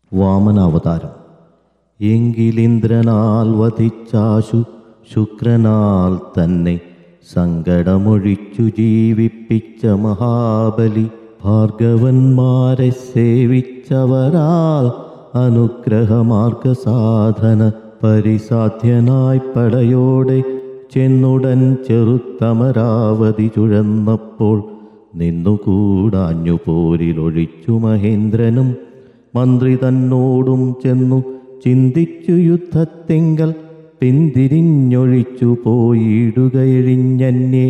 വാമനാവതാരം എങ്കിലിന്ദ്രനാൽ വധിച്ചാശു ശുക്രനാൽ തന്നെ സങ്കടമൊഴിച്ചു ജീവിപ്പിച്ച മഹാബലി ഭാർഗവന്മാരെ സേവിച്ചവരാൽ അനുഗ്രഹമാർഗ സാധന പരിസാധ്യനായി പടയോടെ ചെന്നുടൻ ചെറുത്തമരാവതി ചുഴന്നപ്പോൾ നിന്നുകൂടാഞ്ഞു പോരിലൊഴിച്ചു മഹേന്ദ്രനും മന്ത്രി തന്നോടും ചെന്നു ചിന്തിച്ചു യുദ്ധത്തിങ്കൽ പിന്തിരിഞ്ഞൊഴിച്ചു പോയിടുകയിഴിഞ്ഞന്യേ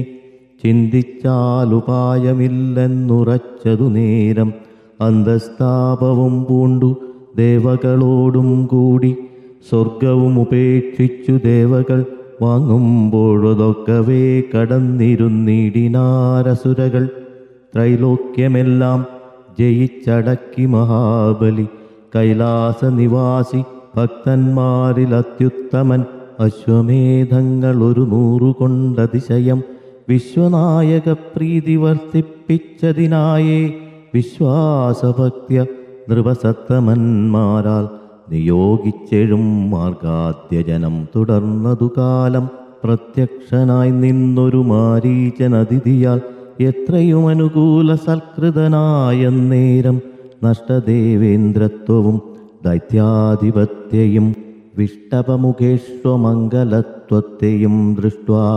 ചിന്തിച്ചാലുപായമില്ലെന്നുറച്ചതു നേരം അന്തസ്താപവും പൂണ്ടു ദേവകളോടും കൂടി സ്വർഗവും ഉപേക്ഷിച്ചു ദേവകൾ വാങ്ങുമ്പോഴതൊക്കവേ കടന്നിരുന്നിടിനാരസുരകൾ ത്രൈലോക്യമെല്ലാം ജയിച്ചടക്കി മഹാബലി കൈലാസ നിവാസി ഭക്തന്മാരിൽ അത്യുത്തമൻ അശ്വമേധങ്ങൾ ഒരു നൂറുകൊണ്ടതിശയം വിശ്വനായക പ്രീതി വർദ്ധിപ്പിച്ചതിനായേ വിശ്വാസഭക്ത്യ നൃപസത്തമന്മാരാൽ നിയോഗിച്ചെഴും മാർഗാദ്യജനം തുടർന്നതു കാലം പ്രത്യക്ഷനായി നിന്നൊരു മാരീചനതിഥിയാൽ എത്രയും അനുകൂല സൽകൃതനായ നേരം നഷ്ടദേവേന്ദ്രത്വവും ദൈത്യാധിപത്യയും വിഷ്ടപമുഖേഷ്വമംഗലത്വത്തെയും ദൃഷ്ട്വാ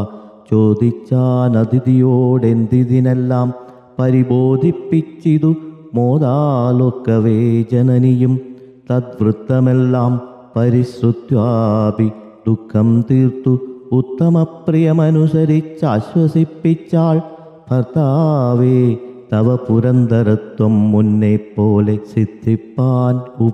ചോദിച്ചാനതിഥിയോടെന്തിതിനെല്ലാം പരിബോധിപ്പിച്ചിതു മോദാലൊക്കവേ ജനനിയും തദ്വൃത്തമെല്ലാം പരിശ്രുത്വാപി ദുഃഖം തീർത്തു ഉത്തമപ്രിയമനുസരിച്ചാശ്വസിപ്പിച്ചാൾ ഭർത്താവേ തവ പുരന്തരത്വം മുന്നേ പോലെ സിദ്ധിപ്പാൻ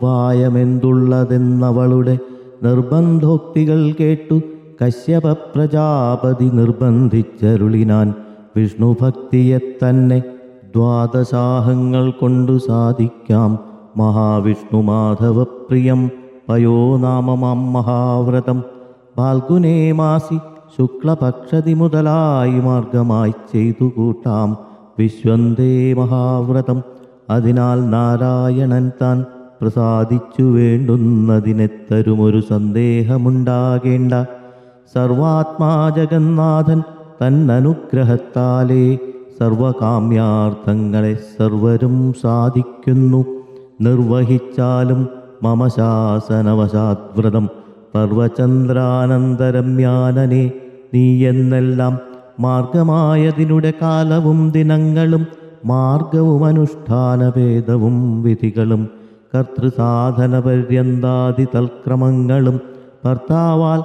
ഉപായമെന്തുള്ളതെന്നവളുടെ നിർബന്ധോക്തികൾ കേട്ടു കശ്യപ പ്രജാപതി നിർബന്ധിച്ചരുളിനാൻ വിഷ്ണുഭക്തിയെ തന്നെ ദ്വാദശാഹങ്ങൾ കൊണ്ടു സാധിക്കാം മഹാവിഷ്ണു മാധവപ്രിയം പയോനാമമാം മഹാവ്രതം ഫാൽഗുനേ മാസി ശുക്ലപക്ഷതി മുതലായി മാർഗമായി ചെയ്തു കൂട്ടാം വിശ്വന്തേ മഹാവ്രതം അതിനാൽ നാരായണൻ താൻ പ്രസാദിച്ചു വേണ്ടുന്നതിനെത്തരുമൊരു സന്ദേഹമുണ്ടാകേണ്ട സർവാത്മാ ജഗന്നാഥൻ തന്നനുഗ്രഹത്താലേ സർവകാമ്യാർത്ഥങ്ങളെ സർവരും സാധിക്കുന്നു നിർവഹിച്ചാലും മമ ശാസനവശാദ്വ്രതം പർവചന്ദ്രാനന്തരം യാനനെ നീ എന്നെല്ലാം മാർഗമായതിനുടെ കാലവും ദിനങ്ങളും മാർഗവും അനുഷ്ഠാനഭേദവും വിധികളും കർത്തൃസാധന പര്യന്താദി തൽക്രമങ്ങളും ഭർത്താവാൽ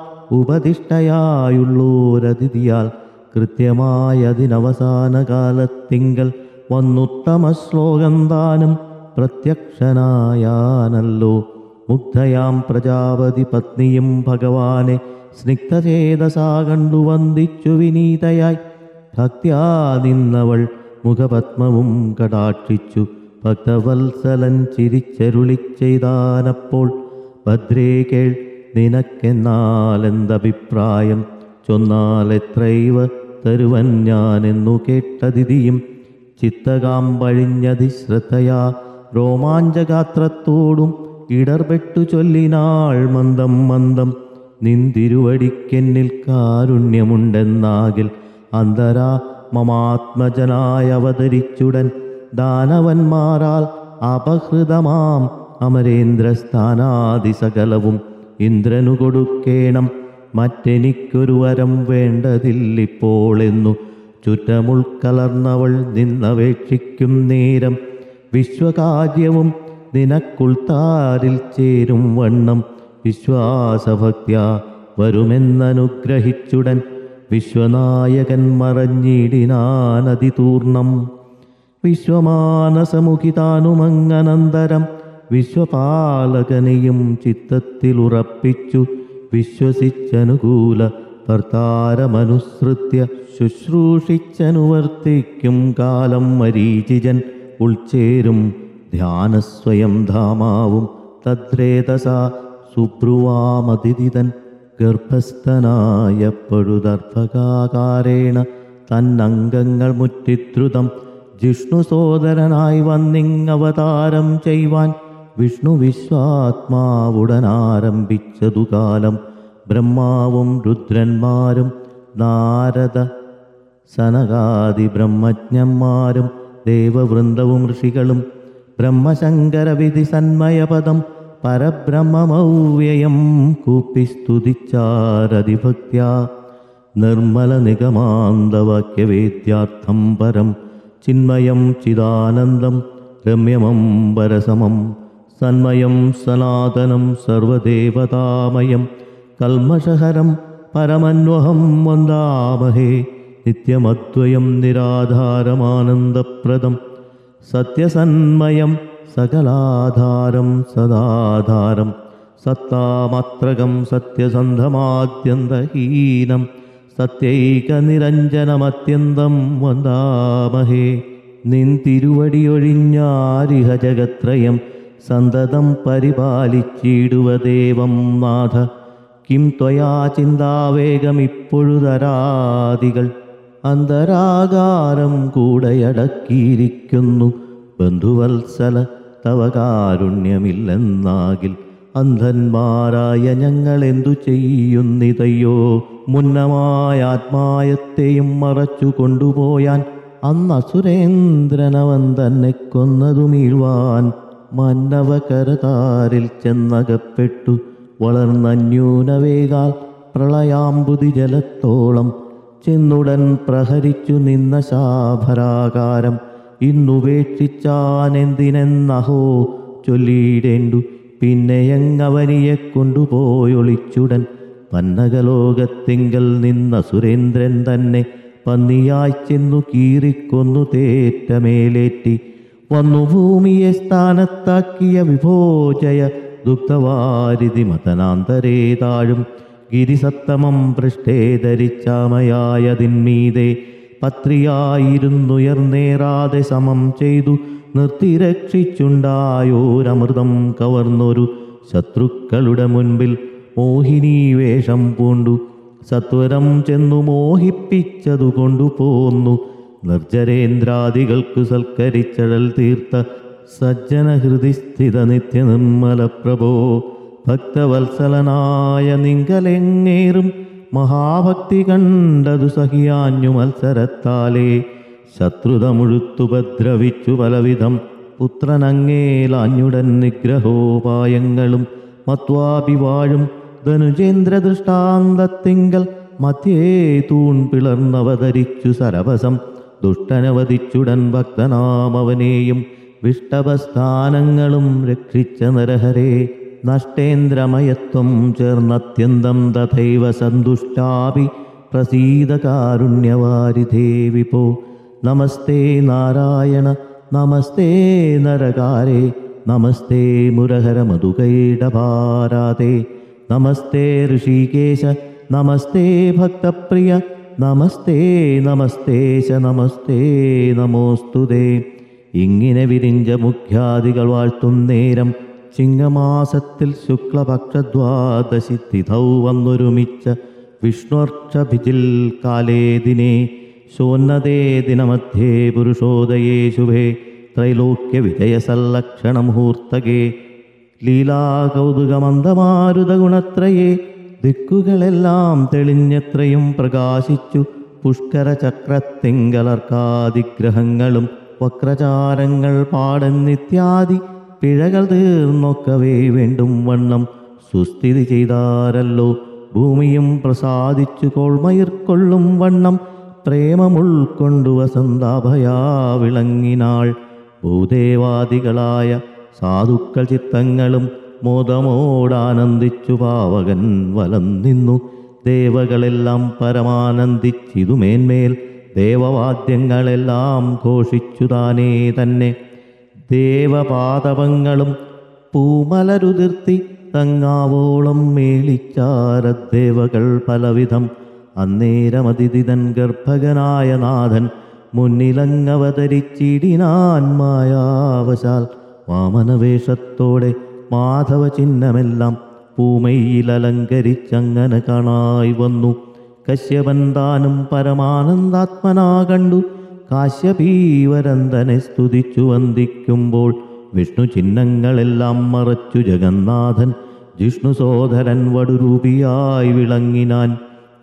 ഉപദിഷ്ടയായുള്ളോരതിഥിയാൽ കൃത്യമായ അതിനവസാന കാലത്തിങ്കൽ വന്നുത്തമ ശ്ലോകം ദാനം പ്രത്യക്ഷനായാനല്ലോ മുഗ്ധയാം പ്രജാപതി പത്നിയും ഭഗവാനെ സ്നിഗ്ധചേതസാ കണ്ടു വന്ദിച്ചു വിനീതയായി ഭക്ത്യാ നിന്നവൾ മുഖപത്മവും കടാക്ഷിച്ചു ഭക്തവത്സലൻ ചിരിച്ചരുളി ചെയ്താനപ്പോൾ ഭദ്രേ കേൾ നിനക്കെന്നാലെന്തഭിപ്രായം ചൊന്നാൽ എത്രൈവ തരുവൻ ഞാനെന്നു കേട്ടതിഥിയും ചിത്തകാം വഴിഞ്ഞതിശ്രദ്ധയാ രോമാഞ്ചഗാത്രത്തോടും ഇടർപെട്ടു ചൊല്ലിനാൾ മന്ദം മന്ദം നിന്തിരുവടിക്കെന്നിൽ കാരുണ്യമുണ്ടെന്നാകിൽ അന്തരാ മമാത്മജനായ അവതരിച്ചുടൻ ദാനവന്മാരാൽ അപഹൃതമാം അമരേന്ദ്രസ്ഥാനാദി സകലവും ഇന്ദ്രനു കൊടുക്കേണം മറ്റെനിക്കൊരു വരം വേണ്ടതില്ലിപ്പോൾ എന്നു ചുറ്റമുൾക്കലർന്നവൾ നിന്നപേക്ഷിക്കും നേരം വിശ്വകാര്യവും നിനക്കുൾത്താരിൽ ചേരും വണ്ണം വിശ്വാസഭക്ത്യ വരുമെന്നനുഗ്രഹിച്ചുടൻ വിശ്വനായകൻ മറഞ്ഞിടിനാനതിതൂർണം വിശ്വമാനസമുഖിതാനുമങ്ങനന്തരം വിശ്വപാലകനെയും ചിത്തത്തിലുറപ്പിച്ചു വിശ്വസിച്ചനുകൂല ഭർത്താരമനുസൃത്യ ശുശ്രൂഷിച്ചനുവർത്തിക്കും കാലം മരീചിജൻ ഉൾച്ചേരും ധ്യാനസ്വയം ധാമാവും തദ്രേതസ സുബ്രുവാമതിഥിതൻ ഗർഭസ്ഥനായ പഴുദർഭകാകാരേണ തന്നംഗങ്ങൾ മുറ്റിദ്രുതം ജിഷ്ണു സോദരനായി വന്നിങ്ങവതാരം ചെയ്യുവാൻ വിഷ്ണു വിശ്വാത്മാവുടനാരംഭിച്ചതു കാലം ബ്രഹ്മാവും രുദ്രന്മാരും നാരദ സനകാദി ബ്രഹ്മജ്ഞന്മാരും ദേവവൃന്ദവും ഋഷികളും ബ്രഹ്മശങ്കരവിധി സന്മയപദം പരബ്രഹ്മമൗവ്യയം കൂപ്പി സ്തുതിച്ചാരതിഭക്ത്യ നിർമ്മല നിഗമാന്തവാക്യവേദ്യാർത്ഥം പരം ചിന്മയം ചിദാനന്ദം രമ്യമംബരസമം സന്മയം സനാതനം സർവദേവതാമയം കൽമഷഹരം പരമന്വഹം വന്ദാമഹേ നിത്യമദ്വയം നിരാധാരമാനന്ദപ്രദം സത്യസന്മയം സകലാധാരം സദാധാരം സത്താമാത്രകം സത്യസന്ധമാദ്യന്തഹീനം സത്യൈകനിരഞ്ജനമത്യന്തം വന്ദാമഹേ നിൻ തിരുവടിയൊഴിഞ്ഞാരിഹ ജഗത്രയം സന്തതം പരിപാലിച്ചിടുവദേവം നാഥ കിം ത്വയാ ചിന്താവേഗമിപ്പൊഴുതരാദികൾ അന്തരാകാരം കൂടെയടക്കിയിരിക്കുന്നു ബന്ധുവത്സല തവ കാരുണ്യമില്ലെന്നാകിൽ അന്ധന്മാരായ ഞങ്ങൾ എന്തു ചെയ്യുന്നിതയ്യോ മുന്നമായ ആത്മായത്തെയും മറച്ചു കൊണ്ടുപോയാൻ അന്ന് അസുരേന്ദ്രനവൻ തന്നെ കൊന്നതുമീഴ്വാൻ മന്നവകരതാരിൽ ചെന്നകപ്പെട്ടു വളർന്നന്യൂനവേകാൽ പ്രളയാമ്പുതി ജലത്തോളം ചെന്നുടൻ പ്രഹരിച്ചു നിന്ന ശാഭരാകാരം ഇന്നുപേക്ഷിച്ചാനെന്തിനെന്നഹോ ചൊല്ലിയിടേണ്ടു പിന്നെയങ്ങവനിയെ കൊണ്ടുപോയൊളിച്ചുടൻ പന്നകലോകത്തിങ്കൽ നിന്ന സുരേന്ദ്രൻ തന്നെ പന്നിയായി ചെന്നു കീറിക്കൊന്നു തേറ്റമേലേറ്റി വന്നു ഭൂമിയെ സ്ഥാനത്താക്കിയ വിഭോജയ ദുഗ്ധവാരിധി മതനാന്തരേ താഴും ഗിരിസത്തമം പൃഷ്ഠേ ധരിച്ചാമയായതിന്മീതെ പത്രിയായിരുന്നുയർന്നേറാതെ സമം ചെയ്തു നിർത്തിരക്ഷിച്ചുണ്ടായോരമൃതം കവർന്നൊരു ശത്രുക്കളുടെ മുൻപിൽ മോഹിനി വേഷം പൂണ്ടു സത്വരം ചെന്നു മോഹിപ്പിച്ചതു കൊണ്ടുപോന്നു നിർജരേന്ദ്രാദികൾക്കു സൽക്കരിച്ചഴൽ തീർത്ത സജ്ജനഹൃദി സ്ഥിത നിത്യനിർമ്മല പ്രഭോ ഭക്തവത്സലനായ നിങ്കലെങ്ങേറും മഹാഭക്തി കണ്ടതു സഹിയാഞ്ഞു മത്സരത്താലേ ശത്രുത മുഴുത്തുപദ്രവിച്ചു പലവിധം പുത്രനങ്ങേലാഞ്ഞുടൻ നിഗ്രഹോപായങ്ങളും മത്വാപി വാഴും ധനുജേന്ദ്ര ദൃഷ്ടാന്തത്തിങ്കൽ മധ്യേ തൂൺ പിളർന്നവതരിച്ചു സരവസം ദുഷ്ടനവധിച്ചുടൻ ഭക്തനാമവനെയും വിഷ്ടപസ്ഥാനങ്ങളും രക്ഷിച്ച നരഹരേ നഷ്ടേന്ദ്രമയത്വം ചേർന്നത്യന്തം തഥൈവ സന്തുഷ്ടാപി പ്രസീത കാരുണ്യവാരിധേ വിപോ നമസ്തേ നാരായണ നമസ്തേ നരകാരേ നമസ്തേ മുരഹര മധുകൈടഭാരാതേ നമസ്തേ ഋഷികേശ നമസ്തേ ഭക്തപ്രിയ നമസ്തേ നമസ്തേശ നമസ്തേ നമോസ്തുതേ ഇങ്ങനെ വിരിഞ്ച മുഖ്യാദികൾ വാഴ്ത്തും നേരം ചിങ്ങമാസത്തിൽ ശുക്ലപക്ഷദ്വാദശി തിഥൗ വന്നൊരുമിച്ച വിഷ്ണുർക്ഷഭിജിൽ കാലേ ദിനേ ശോന്നതേ ദിനമധ്യേ പുരുഷോദയേ ശുഭേ ത്രൈലോക്യ വിജയസല്ലക്ഷണ മുഹൂർത്തകേ ലീലാകൗതുകമന്ദമാരുത ഗുണത്രയേ ദിക്കുകളെല്ലാം തെളിഞ്ഞെത്രയും പ്രകാശിച്ചു പുഷ്കര ചക്രത്തിങ്കലർക്കാദിഗ്രഹങ്ങളും വക്രചാരങ്ങൾ പാടെന്നിത്യാദി പിഴകൾ തീർന്നൊക്കവേ വേണ്ടും വണ്ണം സുസ്ഥിതി ചെയ്താരല്ലോ ഭൂമിയും പ്രസാദിച്ചു കോൾമയിർക്കൊള്ളും വണ്ണം പ്രേമമുൾക്കൊണ്ടു വസന്താഭയാ വിളങ്ങിനാൾ ഭൂദേവാദികളായ സാധുക്കൾ ചിത്തങ്ങളും മോദമോടാനന്ദിച്ചു പാവകൻ വലം നിന്നു ദേവകളെല്ലാം പരമാനന്ദിച്ചിതുമേന്മേൽ ദേവവാദ്യങ്ങളെല്ലാം ഘോഷിച്ചു താനേ തന്നെ ദേവപാദപങ്ങളും പൂമലരുതിർത്തി തങ്ങാവോളം മേളിച്ചാരദേവകൾ പലവിധം അന്നേരമതിഥിതൻ ഗർഭകനായ നാഥൻ മുന്നിലങ്ങവതരിച്ചിടിനാൻ മായാവശാൽ വാമനവേഷത്തോടെ മാധവ ചിഹ്നമെല്ലാം പൂമയിലലങ്കരിച്ചങ്ങനെ കാണായി വന്നു കശ്യപൻ താനും പരമാനന്ദാത്മനാ കണ്ടു കാശ്യപീവരന്തനെ സ്തുതിച്ചു വന്ദിക്കുമ്പോൾ വിഷ്ണു ചിഹ്നങ്ങളെല്ലാം മറച്ചു ജഗന്നാഥൻ ജിഷ്ണു സോദരൻ വടുരൂപിയായി വിളങ്ങിനാൻ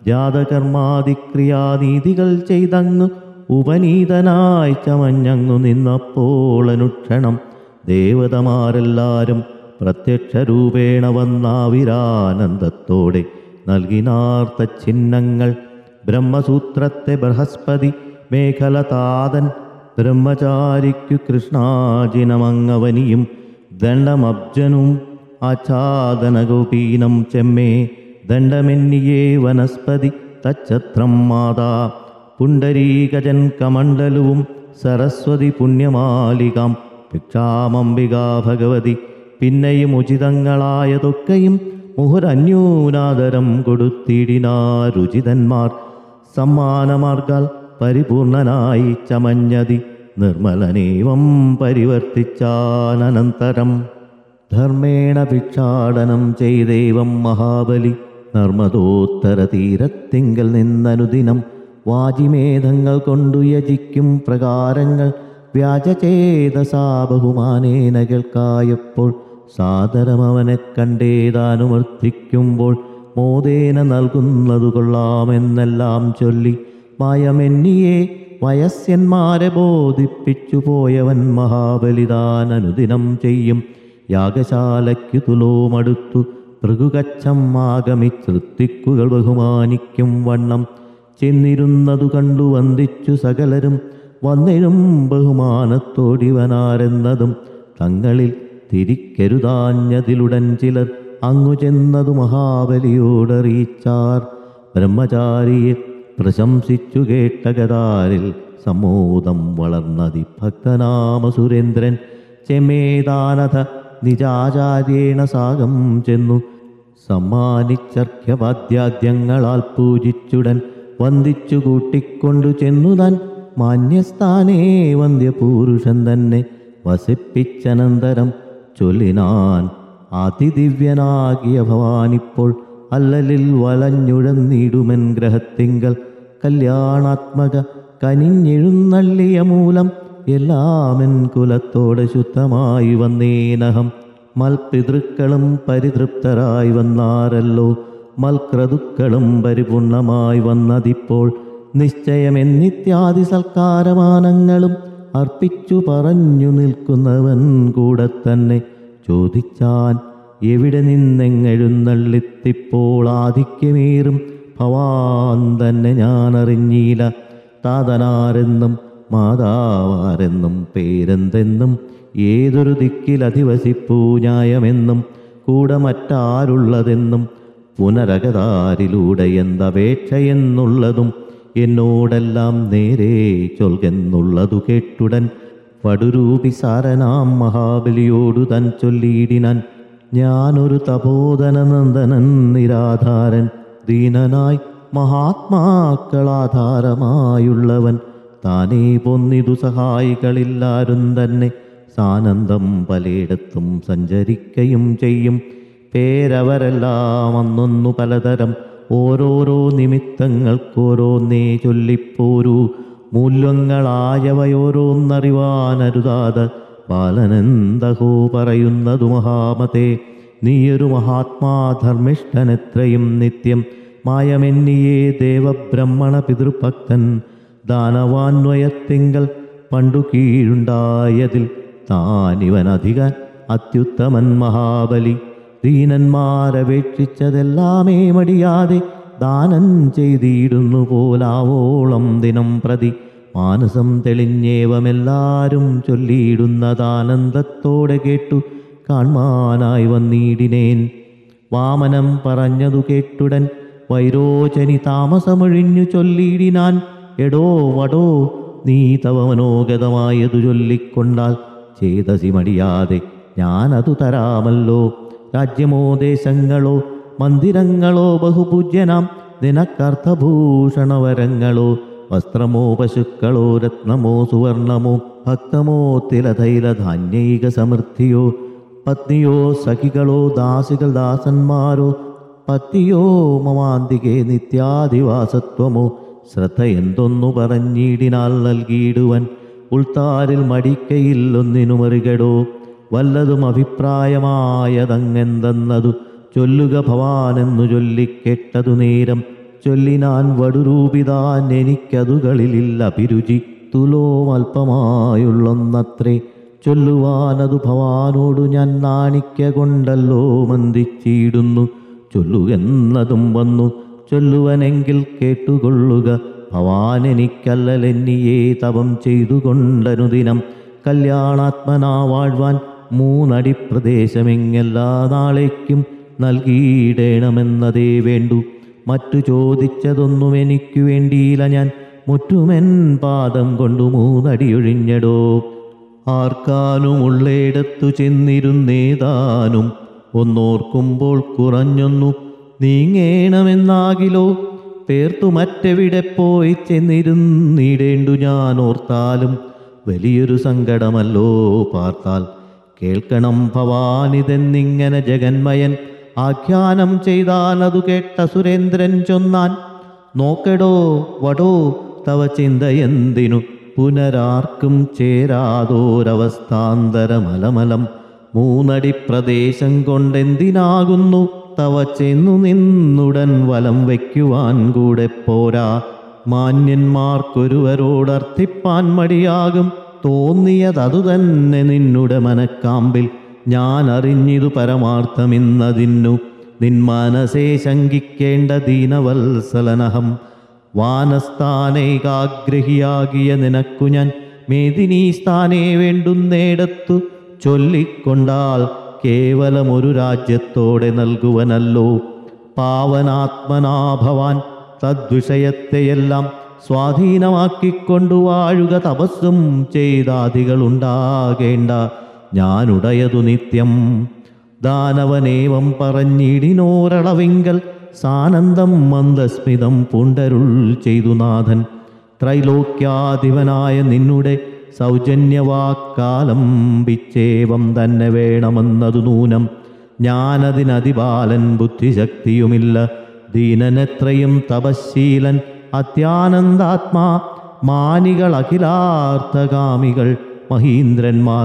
ജാതകർമാതിക്രിയാനീതികൾ ചെയ്തങ്ങ് ഉപനീതനായി ചമഞ്ഞങ്ങു നിന്നപ്പോൾ അനുക്ഷണം ദേവതമാരെല്ലാരും പ്രത്യക്ഷ രൂപേണ വന്നാവിരാനന്ദത്തോടെ നൽകിനാർത്ത ചിഹ്നങ്ങൾ ബ്രഹ്മസൂത്രത്തെ ബൃഹസ്പതി മേഖലതാതൻ ബ്രഹ്മചാരിക്കു കൃഷ്ണാജിനമങ്ങവനിയും ദണ്ഡമബ്ജനും ആച്ഛാദനഗോപീനം ചെമ്മേ ദണ്ഡമെന്നിയേ വനസ്പതി തച്ഛത്രം മാതാ പുണ്ടരീകജൻ കമണ്ഡലവും സരസ്വതി പുണ്യമാലികാം ഭിക്ഷാമംബികാ ഭഗവതി പിന്നെയും ഉചിതങ്ങളായതൊക്കെയും മുഹുരന്യൂനാദരം കൊടുത്തിടിനാരുചിതന്മാർ സമ്മാനമാർഗാൽ പരിപൂർണനായി ചമഞ്ഞതി നിർമ്മലനേവം പരിവർത്തിച്ചാനന്തരം ധർമ്മേണ ഭിക്ഷാടനം ചെയ്തേവം മഹാബലി നർമ്മദോത്തര തീരത്തിങ്കൽ നിന്നനുദിനം വാജിമേധങ്ങൾ കൊണ്ടു യജിക്കും പ്രകാരങ്ങൾ വ്യാജചേതസാ ബഹുമാനേന കേൾക്കായപ്പോൾ സാദരമവനെ കണ്ടേതാനുമർത്തിക്കുമ്പോൾ മോദേന നൽകുന്നതു കൊള്ളാമെന്നെല്ലാം ചൊല്ലി മായമെന്നിയെ വയസ്യന്മാരെ ബോധിപ്പിച്ചു പോയവൻ മഹാബലിദാൻ അനുദിനം ചെയ്യും യാഗശാലയ്ക്കു തുലോമടുത്തു ഭൃഗുകച്ചം ആഗമിച്ചൃത്തിക്കുകൾ ബഹുമാനിക്കും വണ്ണം ചെന്നിരുന്നതു കണ്ടു വന്ദിച്ചു സകലരും വന്നിരും ബഹുമാനത്തോടിവനാരെന്നതും തങ്ങളിൽ തിരിക്കരുതാഞ്ഞതിലുടൻ ചിലർ അങ്ങു ചെന്നതു മഹാബലിയോടറിയിച്ചാർ ബ്രഹ്മചാരിയെ പ്രശംസിച്ചു കേട്ട ഗതാരിൽ സമോദം വളർന്നതി ഭക്തനാമ സുരേന്ദ്രൻ ചെമേദാനഥ നിജാചാര്യേണ സാഗം ചെന്നു സമ്മാനിച്ചർഘ്യവാദ്യാദ്യങ്ങളാൽ പൂജിച്ചുടൻ വന്ദിച്ചു കൂട്ടിക്കൊണ്ടു ചെന്നു താൻ മാന്യസ്ഥാനേ വന്ധ്യപൂരുഷൻ തന്നെ വസിപ്പിച്ചനന്തരം ചൊല്ലിനാൻ അതിദിവ്യനാകിയ ഭവാനിപ്പോൾ അല്ലലിൽ വലഞ്ഞുഴന്നിടുമെൻ ഗ്രഹത്തിങ്കൽ കല്യാണാത്മക കനിഞ്ഞെഴുന്നള്ളിയ മൂലം എല്ലാമെൻ കുലത്തോടെ ശുദ്ധമായി വന്നേനഹം മൽപിതൃക്കളും പരിതൃപ്തരായി വന്നാരല്ലോ മൽക്രതുക്കളും പരിപൂർണമായി വന്നതിപ്പോൾ നിശ്ചയമെന്നിത്യാദി സൽക്കാരമാനങ്ങളും അർപ്പിച്ചു പറഞ്ഞു നിൽക്കുന്നവൻ കൂടെ തന്നെ ചോദിച്ചാൻ എവിടെ നിന്നെങ്ങെഴുന്നള്ളിത്തിപ്പോൾ ആധിക്യമേറും ഭവാൻ തന്നെ ഞാൻ അറിഞ്ഞീല താതനാരെന്നും മാതാവാരെന്നും പേരെന്തെന്നും ഏതൊരു ദിക്കിൽ അധിവസിപ്പൂ ന്യായമെന്നും കൂടെ മറ്റാരുള്ളതെന്നും പുനരകതാരിലൂടെ എന്തപേക്ഷയെന്നുള്ളതും എന്നോടെല്ലാം നേരെ ചൊൽകെന്നുള്ളതു കേട്ടുടൻ പടുരൂപി സാരനാം മഹാബലിയോടു തൻ ചൊല്ലിയിടിനാൻ ഞാനൊരു തപോധനനന്ദനൻ നിരാധാരൻ ദീനനായി മഹാത്മാക്കളാധാരമായുള്ളവൻ താനേ പൊന്നിതു സഹായികളില്ലാരും തന്നെ സാനന്ദം പലയിടത്തും സഞ്ചരിക്കയും ചെയ്യും പേരവരെല്ലാം അന്നൊന്നു പലതരം ഓരോരോ നിമിത്തങ്ങൾക്കോരോന്നേ ചൊല്ലിപ്പോരൂ മൂല്യങ്ങളായവയോരോന്നറിവാനരുതാതെ ബാലനെന്തഹോ പറയുന്നതു മഹാമതേ നീയൊരു മഹാത്മാധർമ്മിഷ്ഠനെത്രയും നിത്യം മായമെന്നിയേ ദേവബ്രഹ്മണ പിതൃഭക്തൻ ദാനവാന്വയത്തിങ്കൽ പണ്ടു കീഴുണ്ടായതിൽ താനിവനധിക അത്യുത്തമൻ മഹാബലി ദീനന്മാരപേക്ഷിച്ചതെല്ലാമേ മടിയാതെ ദാനം ചെയ്തിടുന്നു പോലാവോളം ദിനം പ്രതി മാനസം തെളിഞ്ഞേവമെല്ലാരും ചൊല്ലിയിടുന്നതാനന്ദത്തോടെ കേട്ടു കാൺമാനായി വന്നിടിനേൻ വാമനം പറഞ്ഞതു കേട്ടുടൻ വൈരോചനി താമസമൊഴിഞ്ഞു ചൊല്ലിയിടിനാൻ എടോ വടോ നീ തവ മനോഗതമായതു ചൊല്ലിക്കൊണ്ടാൽ ചേതസി മടിയാതെ ഞാനതു തരാമല്ലോ രാജ്യമോ ദേശങ്ങളോ മന്ദിരങ്ങളോ ബഹുപൂജ്യനാം നിനക്കർത്ഥഭൂഷണവരങ്ങളോ വസ്ത്രമോ പശുക്കളോ രത്നമോ സുവർണമോ ഭക്തമോ തിലതൈലധാന്യൈക സമൃദ്ധിയോ പത്നിയോ സഖികളോ ദാസികൾ ദാസന്മാരോ പത്തിയോ മമാന്തികെ നിത്യാദിവാസത്വമോ ശ്രദ്ധ എന്തൊന്നു പറഞ്ഞിടിനാൽ നൽകിയിടുവൻ ഉൾത്താരിൽ മടിക്കയിൽ ഒന്നിനു മറികടോ വല്ലതും അഭിപ്രായമായതങ്ങെന്തെന്നതു ചൊല്ലുക ഭവാനെന്നു ചൊല്ലിക്കെട്ടതു നേരം ചൊല്ലിനാൻ വടുരൂപിതാൻ എനിക്കതുകളിലില്ല അഭിരുചി തുലോമൽപമായുള്ളൊന്നത്രേ ചൊല്ലുവാനതു ഭവാനോടു ഞാൻ നാണിക്ക കൊണ്ടല്ലോ മന്ദിച്ചിടുന്നു ചൊല്ലുകെന്നതും വന്നു ചൊല്ലുവനെങ്കിൽ കേട്ടുകൊള്ളുക ഭവാൻ എനിക്കല്ലലെന്നിയേ തപം ചെയ്തുകൊണ്ടനുദിനം കല്യാണാത്മനാ വാഴ്വാൻ മൂന്നടി പ്രദേശമെങ്ങെല്ലാ നാളേക്കും നൽകിയിടേണമെന്നതേ വേണ്ടു മറ്റു ചോദിച്ചതൊന്നും എനിക്കു വേണ്ടിയില്ല ഞാൻ മുറ്റുമെൻ പാദം കൊണ്ടു മൂന്നടിയൊഴിഞ്ഞടോ ആർക്കാനും ഉള്ളയിടത്തു ചെന്നിരുന്നേതാനും ഒന്നോർക്കുമ്പോൾ കുറഞ്ഞൊന്നു നീങ്ങേണമെന്നാകിലോ പേർത്തു മറ്റെവിടെ പോയി ചെന്നിരുന്നിടേണ്ടു ഞാൻ ഓർത്താലും വലിയൊരു സങ്കടമല്ലോ പാർത്താൽ കേൾക്കണം ഭവാനിതെന്നിങ്ങനെ ജഗന്മയൻ ആഖ്യാനം ചെയ്താൽ അതു കേട്ട സുരേന്ദ്രൻ ചൊന്നാൻ നോക്കടോ വടോ തവ ചിന്തയെന്തിനു പുനരാർക്കും ചേരാതോരവസ്ഥാന്തരമലമലം മൂന്നടി പ്രദേശം കൊണ്ടെന്തിനാകുന്നു തവ ചെന്നു നിന്നുടൻ വലം വയ്ക്കുവാൻ കൂടെ പോരാ മാന്യന്മാർക്കൊരുവരോടർത്ഥിപ്പാൻ മടിയാകും തോന്നിയതതു തന്നെ നിന്നുടെ മനക്കാമ്പിൽ ഞാൻ അറിഞ്ഞിതു പരമാർത്ഥമിന്നതിന്നു നിൻ മനസേ ശങ്കിക്കേണ്ട ദീനവത്സലനഹം വാനസ്ഥാനൈകാഗ്രഹിയാകിയ നിനക്കു ഞാൻ മേദിനീ സ്ഥാനേ വേണ്ടുന്നേടത്തു ചൊല്ലിക്കൊണ്ടാൽ കേവലമൊരു രാജ്യത്തോടെ നൽകുവനല്ലോ പാവനാത്മനാഭവാൻ തദ്വിഷയത്തെയെല്ലാം സ്വാധീനമാക്കിക്കൊണ്ടു വാഴുക തപസ്സും ചെയ്താദികളുണ്ടാകേണ്ട ഞാനുടയതു നിത്യം ദാനവനേവം പറഞ്ഞിടിനോരളവിങ്കൽ സാനന്ദം മന്ദസ്മിതം പുണ്ടരുൾ ചെയ്തു നാഥൻ ത്രൈലോക്യാധിപനായ നിന്നുടെ സൗജന്യവാക്കാലം ബിച്ചേവം തന്നെ വേണമെന്നതു നൂനം ഞാനതിനതിബാലൻ ബുദ്ധിശക്തിയുമില്ല ദീനനെത്രയും തപശീലൻ അത്യാനന്ദാത്മാ മാനികൾ അഖിലാർത്ഥകാമികൾ മഹീന്ദ്രന്മാർ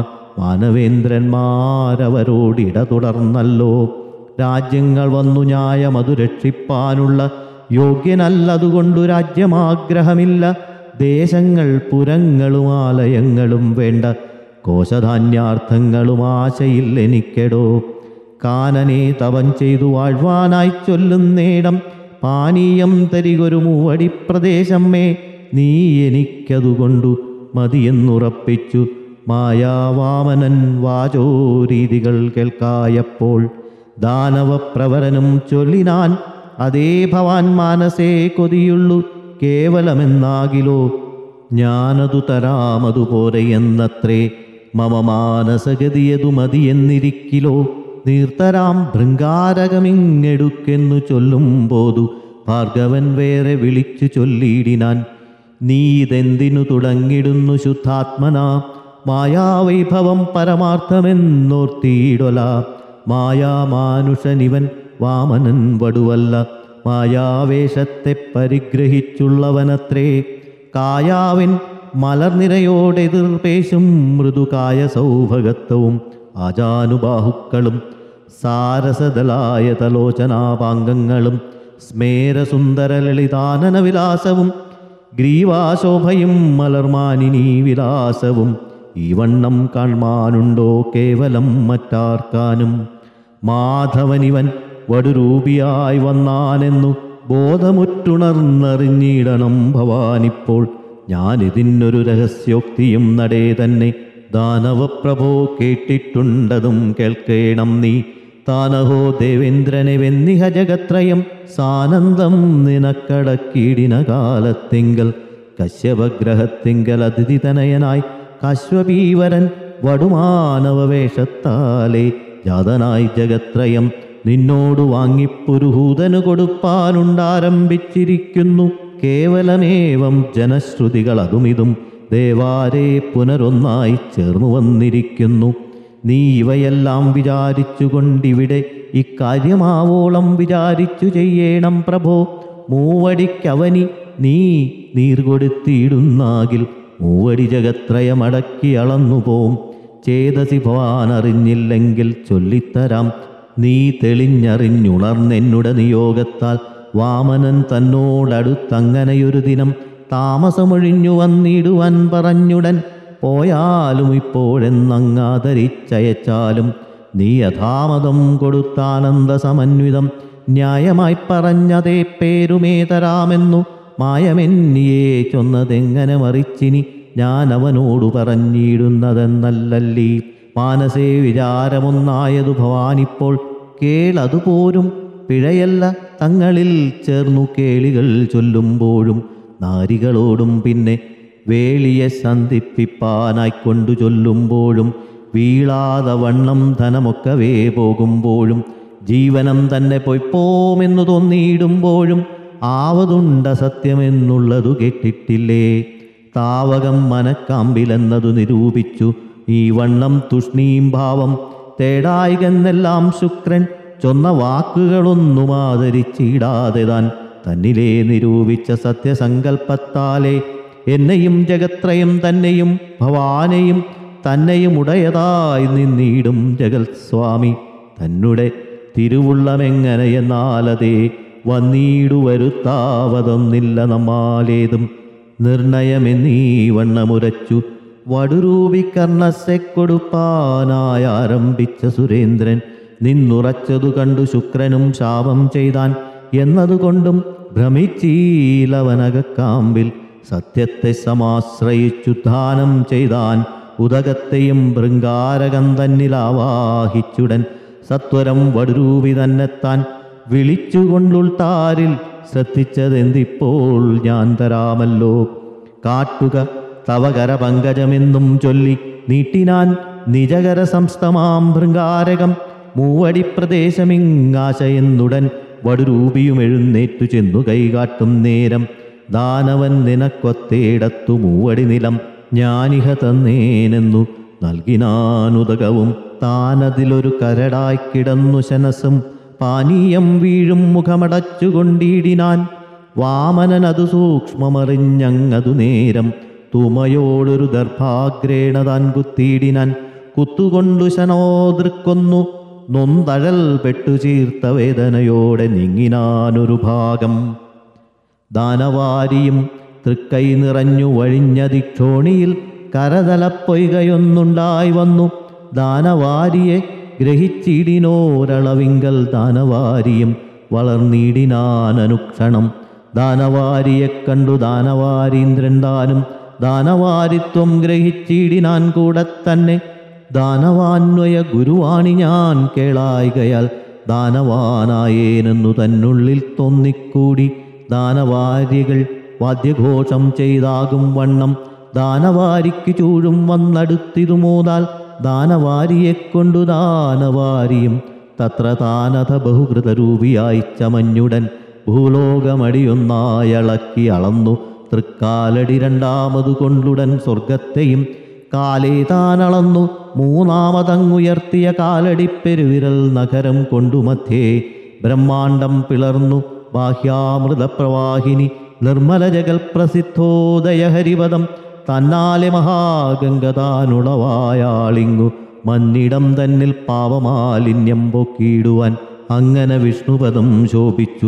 മാനവേന്ദ്രന്മാരവരോടിട തുടർന്നല്ലോ രാജ്യങ്ങൾ വന്നു ന്യായമതു രക്ഷിപ്പാനുള്ള യോഗ്യനല്ലതുകൊണ്ടു രാജ്യമാഗ്രഹമില്ല ദേശങ്ങൾ പുരങ്ങളും ആലയങ്ങളും വേണ്ട കോശധാന്യാർത്ഥങ്ങളും ആശയിൽ എനിക്കെടോ കാനനെ തവം ചെയ്തു വാഴ്വാനായി ചൊല്ലുന്നേടം പാനീയം തരികൊരു മൂവടി പ്രദേശമേ നീ എനിക്കതുകൊണ്ടു മതിയെന്നുറപ്പിച്ചു മായാവാമനൻ വാചോ രീതികൾ കേൾക്കായപ്പോൾ ദാനവപ്രവരനും ചൊല്ലിനാൻ അതേ ഭവാൻ മാനസേ കൊതിയുള്ളു കേവലമെന്നാകിലോ ഞാനതു തരാമതുപോലെ എന്നത്രേ മമ മാനസഗതിയതു മതിയെന്നിരിക്കിലോ നീർത്തരാം ഭൃങ്കാരകമിങ്ങെടുക്കെന്നു ചൊല്ലുമ്പോതു ഭാർഗവൻ വേറെ വിളിച്ചു ചൊല്ലിയിടിനാൻ നീ ഇതെന്തിനു തുടങ്ങിടുന്നു ശുദ്ധാത്മനാ മായാവൈഭവം പരമാർത്ഥമെന്നോർത്തിയിടൊല മായാമാനുഷനിവൻ വാമനൻ വടുവല്ല മായാവേഷത്തെ പരിഗ്രഹിച്ചുള്ളവനത്രേ കായാവിൻ മലർനിരയോടെതിർപേശും മൃദുകായ സൗഭഗത്വവും ആജാനുബാഹുക്കളും സാരസദലായ തലോചനാപാംഗങ്ങളും സ്മേരസുന്ദരലളിതാനന വിലാസവും ഗ്രീവാശോഭയും മലർമാനിനീ വിലാസവും ഈ വണ്ണം കാൺമാനുണ്ടോ കേവലം മറ്റാർക്കാനും മാധവനിവൻ വടുരൂപിയായി വന്നാനെന്നു ബോധമുറ്റുണർന്നറിഞ്ഞിടണം ഭവാനിപ്പോൾ ഞാനിതിനൊരു രഹസ്യോക്തിയും നടേ തന്നെ ദാനവപ്രഭോ കേട്ടിട്ടുണ്ടതും കേൾക്കേണം നീ താനഹോ ദേവേന്ദ്രനെ വെന്നിഹ ജഗത്രയം സാനന്ദം നിനക്കടക്കീടിന കാലത്തിങ്കൽ കശ്യപഗ്രഹത്തിങ്കൽ അതിഥിതനയനായി കാശ്വപീവരൻ വടുമാനവവേഷത്താലേ ജാതനായി ജഗത്രയം നിന്നോടു വാങ്ങിപ്പുരുഹൂതനു കൊടുപ്പാനുണ്ടാരംഭിച്ചിരിക്കുന്നു കേവലമേവം ജനശ്രുതികൾ അതുമിതും ദേവാരെ പുനരൊന്നായി ചേർന്നു വന്നിരിക്കുന്നു നീ ഇവയെല്ലാം വിചാരിച്ചുകൊണ്ടിവിടെ ഇക്കാര്യമാവോളം വിചാരിച്ചു ചെയ്യേണം പ്രഭോ മൂവടിക്കവനി നീ നീർ കൊടുത്തിടുന്നാകിൽ മൂവടി ജഗത്രയമടക്കി അളന്നു പോം ചേതസി ഭവാൻ അറിഞ്ഞില്ലെങ്കിൽ ചൊല്ലിത്തരാം നീ തെളിഞ്ഞറിഞ്ഞുണർന്നെന്നുടെ നിയോഗത്താൽ വാമനൻ തന്നോടടുത്തങ്ങനെയൊരു ദിനം താമസമൊഴിഞ്ഞു വന്നിടുവാൻ പറഞ്ഞുടൻ പോയാലും ഇപ്പോഴെന്നങ്ങാതരിച്ചയച്ചാലും നീ യഥാമതം കൊടുത്താനന്ദ സമന്വിതം ന്യായമായി പറഞ്ഞതേ പേരുമേ തരാമെന്നു മായമെന്നിയെ ചൊന്നതെങ്ങനെ മറിച്ചിനി ഞാൻ അവനോടു പറഞ്ഞിടുന്നതെന്നല്ലല്ലീ മാനസേ വിചാരമൊന്നായതു ഭവാനിപ്പോൾ കേളതുപോരും പിഴയല്ല തങ്ങളിൽ ചേർന്നു കേളികൾ ചൊല്ലുമ്പോഴും നാരികളോടും പിന്നെ വേളിയെ സന്ധിപ്പിപ്പാനായിക്കൊണ്ടു ചൊല്ലുമ്പോഴും വീളാതെ വണ്ണം ധനമൊക്കവേ പോകുമ്പോഴും ജീവനം തന്നെ പൊയ്പോമെന്നു തോന്നിയിടുമ്പോഴും ആവതുണ്ട സത്യമെന്നുള്ളതു കേട്ടിട്ടില്ലേ താവകം മനക്കാമ്പിലെന്നതു നിരൂപിച്ചു ഈ വണ്ണം തുഷ്ണീം ഭാവം തേടായികെന്നെല്ലാം ശുക്രൻ ചൊന്ന വാക്കുകളൊന്നും ആദരിച്ചിടാതെ താൻ തന്നിലെ നിരൂപിച്ച സത്യസങ്കല്പത്താലെ എന്നെയും ജഗത്രയം തന്നെയും ഭവാനെയും തന്നെയും ഉടയതായി നിന്നിടും ജഗൽ സ്വാമി തന്നെ തിരുവുള്ളമെങ്ങനെയെന്നാലതേ വന്നീടു വരുത്താവതൊന്നില്ല നമ്മാലേതും നിർണയമെന്നീ വണ്ണമുരച്ചു വടുരൂപി കർണസെ കൊടുപ്പാനായി ആരംഭിച്ച സുരേന്ദ്രൻ നിന്നുറച്ചതു കണ്ടു ശുക്രനും ശാപം ചെയ്താൻ എന്നതുകൊണ്ടും ഭ്രമിച്ചീലവനകക്കാമ്പിൽ സത്യത്തെ സമാശ്രയിച്ചു ദാനം ചെയ്താൻ ഉദകത്തെയും ഭൃങ്കാരകം തന്നിലാവാഹിച്ചുടൻ സത്വരം വടുരൂപി തന്നെത്താൻ വിളിച്ചുകൊണ്ടുൾത്താരിൽ ശ്രദ്ധിച്ചതെന്തിപ്പോൾ ഞാൻ തരാമല്ലോ കാട്ടുക തവകര പങ്കജമെന്നും ചൊല്ലി നീട്ടിനാൻ നിജകര സംസ്ഥമാം ഭൃങ്കാരകം മൂവടി പ്രദേശമിങ്ങാശയെന്നുടൻ വടുരൂപിയും എഴുന്നേറ്റു ചെന്നു കൈകാട്ടും നേരം ദാനവൻ നിനക്കൊത്തേടത്തു മൂവടി നിലം ഞാനിഹ തന്നേനെന്നു നൽകിനാനുദകവും താനതിലൊരു കരടായി കിടന്നു ശനസും പാനീയം വീഴും മുഖമടച്ചുകൊണ്ടിടിനാൻ വാമനൻ അത് സൂക്ഷ്മമറിഞ്ഞങ്ങതു നേരം തുമയോടൊരു ദർഭാഗ്രേണ താൻ കുത്തിയിടിനാൻ കുത്തുകൊണ്ടു ശനോദൃക്കൊന്നു നൊന്തഴൽ പെട്ടു ചീർത്ത വേദനയോടെ നീങ്ങിനാനൊരു ഭാഗം ദാനവാരിയും തൃക്കൈ നിറഞ്ഞു വഴിഞ്ഞ ദിക്ഷോണിയിൽ കരതലപ്പൊയ്കയൊന്നുണ്ടായി വന്നു ദാനവാരിയെ ഗ്രഹിച്ചിടിനോരളവിങ്കൽ ദാനവാരിയും വളർന്നിടിനാനനുക്ഷണം ദാനവാരിയെ കണ്ടു ദാനവാരീന്ദ്രൻ താനും ദാനവാരിത്വം ഗ്രഹിച്ചിടിനാൻ കൂടെ തന്നെ ദാനവാന്വയ ഗുരുവാണി ഞാൻ കേളായികയാൽ ദാനവാനായേനെന്നു തന്നുള്ളിൽ തോന്നിക്കൂടി ദാനവാര്യകൾ വാദ്യഘോഷം ചെയ്താകും വണ്ണം ദാനവാരിക്ക് ചൂഴും വന്നടുത്തിരുമോതാൽ ദാനവാരിയെ കൊണ്ടു ദാനവാരിയും തത്ര താനഥ ബഹുകൃതരൂപിയായി ചമഞ്ഞുടൻ ഭൂലോകമടിയൊന്നായളക്കി അളന്നു തൃക്കാലടി രണ്ടാമതു കൊണ്ടുടൻ സ്വർഗത്തെയും കാലേ താനളന്നു മൂന്നാമതങ്ങുയർത്തിയ കാലടി പെരുവിരൽ നഗരം കൊണ്ടു മധ്യേ ബ്രഹ്മാണ്ടം പിളർന്നു ബാഹ്യാമൃതപ്രവാഹിനി നിർമ്മല ജഗൽ പ്രസിദ്ധോദയ ഹരിപദം തന്നാലെ മഹാഗംഗ താനുളവായാളിങ്ങു മന്നിടം തന്നിൽ പാവമാലിന്യം പൊക്കിയിടുവാൻ അങ്ങനെ വിഷ്ണുപദം ശോഭിച്ചു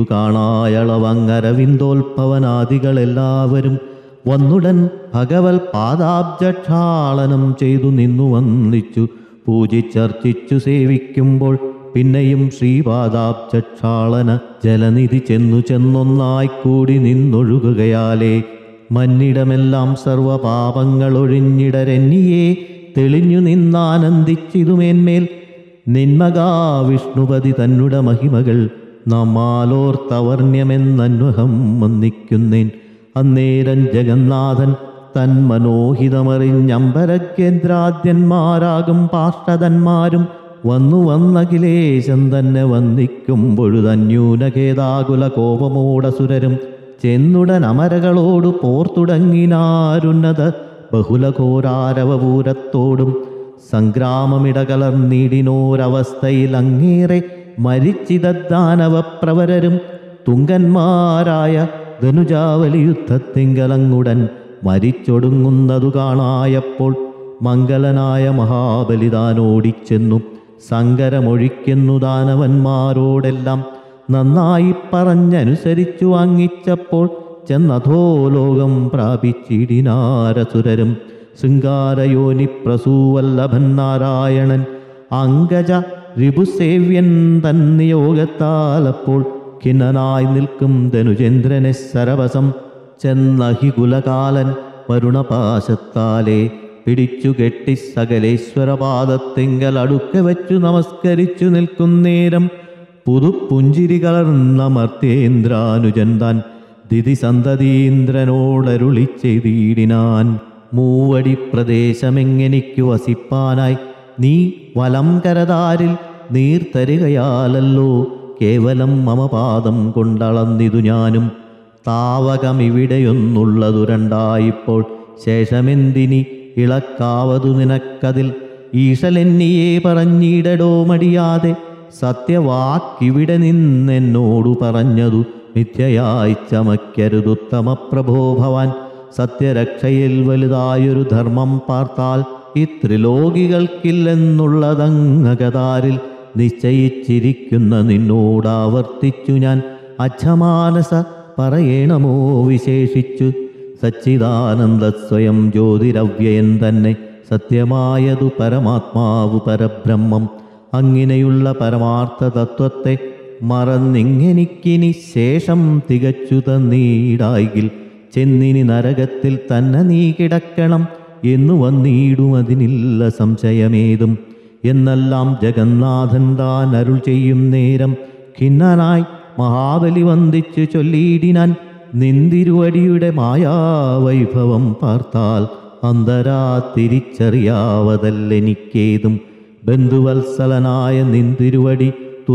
കാണായളവങ്ങരവിന്ദോൽഭവനാദികളെല്ലാവരും വന്നുടൻ ഭഗവൽ പാദാബ്ജക്ഷാളനം ചെയ്തു നിന്നു വന്നിച്ചു പൂജിച്ചർച്ചിച്ചു സേവിക്കുമ്പോൾ പിന്നെയും ശ്രീപാദാബ്ജക്ഷാളന ജലനിധി ചെന്നു ചെന്നൊന്നായി കൂടി നിന്നൊഴുകുകയാലേ മന്നിടമെല്ലാം സർവപാപങ്ങൾ ഒഴിഞ്ഞിടരെന്നിയെ തെളിഞ്ഞു നിന്നാനന്ദിച്ചിതുമേന്മേൽ നിന്മകാ വിഷ്ണുപതി തന്നുടെ മഹിമകൾ നമ്മാലോർത്തവർണ്യമെന്നന്വഹം വന്നിക്കുന്നേൻ അന്നേരം ജഗന്നാഥൻ തൻ മനോഹിതമറിഞ്ഞമ്പരകേന്ദ്രാദ്യന്മാരാകും പാർഷദന്മാരും വന്നു വന്നഖിലേശം തന്നെ വന്ദിക്കുമ്പൊഴുതന്യൂനഖേദാകുല കോപമോടസുരരും ചെന്നുടൻ അമരകളോടു പോർത്തുടങ്ങിനാരുന്നത ബഹുലഘോരാരവപൂരത്തോടും സംഗ്രാമമിടകലർന്നിടിനോരവസ്ഥയിൽ അങ്ങേറെ മരിച്ചിതദാനവപ്രവരരും തുങ്കന്മാരായ ധനുജാവലി യുദ്ധത്തിങ്കലങ്ങുടൻ മരിച്ചൊടുങ്ങുന്നതു കാണായപ്പോൾ മംഗലനായ മഹാബലിതാനോടിച്ചെന്നു സങ്കരമൊഴിക്കുന്നു ദാനവന്മാരോടെല്ലാം നന്നായി പറഞ്ഞനുസരിച്ചു വാങ്ങിച്ചപ്പോൾ ചെന്നധോലോകം പ്രാപിച്ചിടിനാരസുരരും ശൃംഗാരയോനി പ്രസൂവല്ലഭൻ നാരായണൻ അങ്കജ രിപുസേവ്യൻ തന്നിയോഗത്താലപ്പോൾ ഖിന്നനായി നിൽക്കും ധനുചന്ദ്രനെ സരവസം ചെന്നഹികുലകാലൻ വരുണപാശത്താലെ പിടിച്ചു കെട്ടി സകലേശ്വരപാദത്തിങ്കൽ അടുക്ക വെച്ചു നമസ്കരിച്ചു നിൽക്കുന്നേരം പുതുപ്പുഞ്ചിരി കലർന്ന മർത്തേന്ദ്രാനുജൻ താൻ ദിതി സന്തതീന്ദ്രനോടരുളി ചെയ്തിടിനാൻ മൂവടി പ്രദേശമെങ്ങനിക്കു വസിപ്പാനായി നീ വലം കരതാരിൽ നീർത്തരുകയാലല്ലോ കേവലം മമ പാദം കൊണ്ടളന്നിതു ഞാനും താവകമിവിടെയൊന്നുള്ളതു രണ്ടായിപ്പോൾ ശേഷമെന്തിനി ഇളക്കാവതു നിനക്കതിൽ ഈശലെന്നിയെ പറഞ്ഞിടടോ മടിയാതെ സത്യവാക്കിവിടെ നിന്നെന്നോടു പറഞ്ഞതു മിഥ്യയായി ചമയ്ക്കരുതുത്തമ പ്രഭോ ഭവാൻ സത്യരക്ഷയിൽ വലുതായൊരു ധർമ്മം പാർത്താൽ ഇത്രിലോകികൾക്കില്ലെന്നുള്ളതങ്ങകതാരിൽ നിശ്ചയിച്ചിരിക്കുന്ന നിന്നോടാവർത്തിച്ചു ഞാൻ അച്ഛമാനസ പറയണമോ വിശേഷിച്ചു സച്ചിദാനന്ദ സ്വയം ജ്യോതിരവ്യയൻ തന്നെ സത്യമായതു പരമാത്മാവു പരബ്രഹ്മം അങ്ങനെയുള്ള പരമാർത്ഥ തത്വത്തെ മറന്നിങ്ങനിക്കിനി ശേഷം തികച്ചു തന്നീടായിൽ ചെന്നിനി നരകത്തിൽ തന്നെ നീ കിടക്കണം എന്നു വന്നിടും അതിനില്ല സംശയമേതും എന്നെല്ലാം ജഗന്നാഥൻ താൻ അരുൾ ചെയ്യും നേരം ഖിന്നനായി മഹാബലി വന്ദിച്ചു ചൊല്ലിയിടിനാൻ നിന്തിരുവടിയുടെ മായാവൈഭവം പാർത്താൽ അന്തരാ തിരിച്ചറിയാവതല്ലെനിക്കേതും ബന്ധുവത്സലനായ നിന്തിരുവടി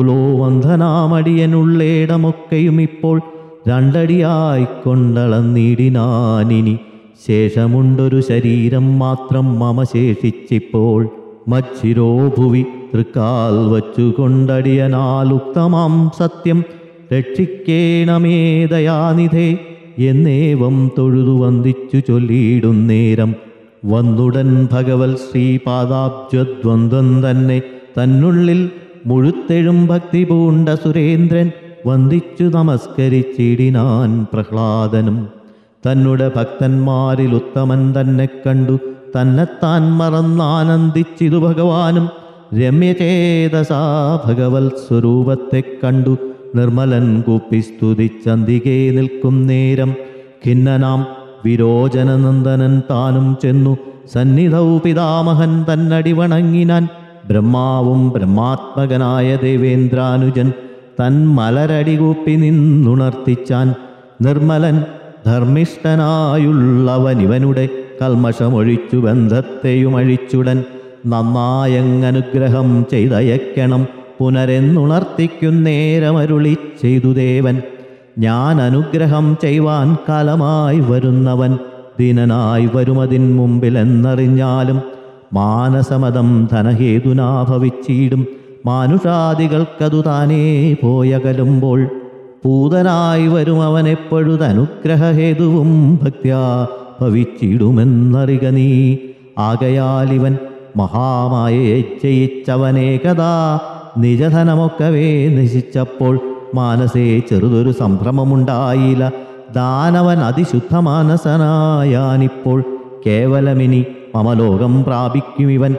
തുലോവന്ധനാമടിയനുള്ളേടമൊക്കെയും ഇപ്പോൾ രണ്ടടിയായി കൊണ്ടളന്നിടിനാനിനി ശേഷമുണ്ടൊരു ശരീരം മാത്രം മമ ശേഷിച്ചിപ്പോൾ മച്ചിരോ ഭുവി തൃക്കാൽ വച്ചു കൊണ്ടടിയനാലുക്തമാം സത്യം രക്ഷിക്കേണമേ ദയാനിധേ എന്നേവം തൊഴുതു വന്ദിച്ചു ചൊല്ലിയിടുന്നേരം വന്നുടൻ ഭഗവൽ ശ്രീപാദാബ്ജദ്വന്ദ്വം തന്നെ തന്നുള്ളിൽ മുഴുത്തെഴും ഭക്തി പൂണ്ട സുരേന്ദ്രൻ വന്ദിച്ചു നമസ്കരിച്ചിടിനാൻ പ്രഹ്ലാദനും തന്നുടെ ഭക്തന്മാരിൽ ഉത്തമൻ തന്നെ കണ്ടു തന്നെത്താൻ മറന്നാനന്ദിച്ചിതു ഭഗവാനും രമ്യചേതസാ ഭഗവൽ സ്വരൂപത്തെ കണ്ടു നിർമ്മലൻ കൂപ്പി സ്തുതിച്ചന്തികെ നിൽക്കും നേരം ഖിന്നനാം വിരോചനനന്ദനൻ താനും ചെന്നു സന്നിധൗ പിതാമഹൻ തന്നടി വണങ്ങിനാൻ ബ്രഹ്മാവും ബ്രഹ്മാത്മകനായ ദേവേന്ദ്രാനുജൻ തൻ മലരടി കൂപ്പി നിന്നുണർത്തിച്ചാൻ നിർമ്മലൻ ധർമ്മിഷ്ഠനായുള്ളവനിവനുടെ കൽമഷമൊഴിച്ചു ബന്ധത്തെയും അഴിച്ചുടൻ നന്നായങ്ങനുഗ്രഹം ചെയ്തയക്കണം പുനരെന്നുണർത്തിക്കുന്നേരമരുളി ചെയ്തു ദേവൻ ഞാൻ അനുഗ്രഹം ചെയ്യുവാൻ കാലമായി വരുന്നവൻ ദീനനായി വരുമതിൻ മുമ്പിൽ എന്നറിഞ്ഞാലും മാനസമതം ധനഹേതുനാ ഭവിച്ചിടും മാനുഷാദികൾക്കതു താനേ പോയകലുമ്പോൾ പൂതനായി വരും അവനെപ്പോഴുതനുഗ്രഹഹേതുവും ഭക്ത്യാ ഭവിച്ചിടുമെന്നറിക നീ ആകയാലിവൻ മഹാമായയെ ജയിച്ചവനേകഥാ നിജധനമൊക്കവേ നശിച്ചപ്പോൾ മാനസേ ചെറുതൊരു സംഭ്രമമുണ്ടായില്ല ദാനവൻ അതിശുദ്ധ മാനസനായാനിപ്പോൾ കേവലമിനി മമലോകം പ്രാപിക്കും ഇവൻ